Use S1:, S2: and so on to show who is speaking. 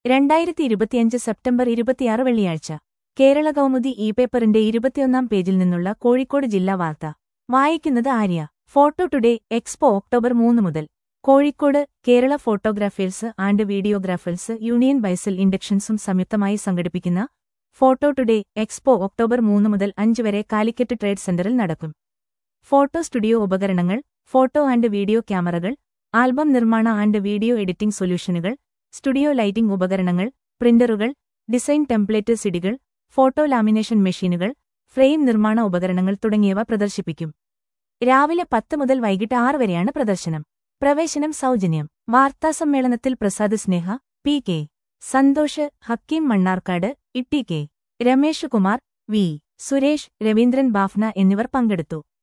S1: രണ്ടായിരത്തി ഇരുപത്തിയഞ്ച് സെപ്റ്റംബർ ഇരുപത്തിയാറ് വെള്ളിയാഴ്ച കേരള കൗമുദി ഇ പേപ്പറിന്റെ ഇരുപത്തിയൊന്നാം പേജിൽ നിന്നുള്ള കോഴിക്കോട് ജില്ലാ വാർത്ത വായിക്കുന്നത് Arya photo today expo October മൂന്ന് മുതൽ Kozhikode Kerala photographers and videographers union ബൈസൽ ഇൻഡക്ഷൻസും സംയുക്തമായി സംഘടിപ്പിക്കുന്ന ഫോട്ടോ ടുഡേ എക്സ്പോ ഒക്ടോബർ മൂന്ന് മുതൽ അഞ്ച് വരെ കാലിക്കറ്റ് ട്രേഡ് സെന്ററിൽ നടക്കും ഫോട്ടോ സ്റ്റുഡിയോ ഉപകരണങ്ങൾ ഫോട്ടോ ആൻഡ് വീഡിയോ ക്യാമറകൾ ആൽബം നിർമ്മാണ ആൻഡ് വീഡിയോ എഡിറ്റിംഗ് സൊല്യൂഷനുകൾ സ്റ്റുഡിയോ ലൈറ്റിംഗ് ഉപകരണങ്ങൾ പ്രിന്ററുകൾ ഡിസൈൻ ടെംപ്ലേറ്റ് സിഡികൾ ഫോട്ടോ ലാമിനേഷൻ മെഷീനുകൾ ഫ്രെയിം നിർമ്മാണ ഉപകരണങ്ങൾ തുടങ്ങിയവ പ്രദർശിപ്പിക്കും രാവിലെ പത്ത് മുതൽ വൈകിട്ട് ആറ് വരെയാണ് പ്രദർശനം പ്രവേശനം സൗജന്യം വാർത്താസമ്മേളനത്തിൽ പ്രസാദ് സ്നേഹ പി കെ സന്തോഷ് ഹക്കീം മണ്ണാർക്കാട് ഇട്ടി കെ രമേഷ് കുമാർ വി സുരേഷ് രവീന്ദ്രൻ ബാഫ്ന എന്നിവർ പങ്കെടുത്തു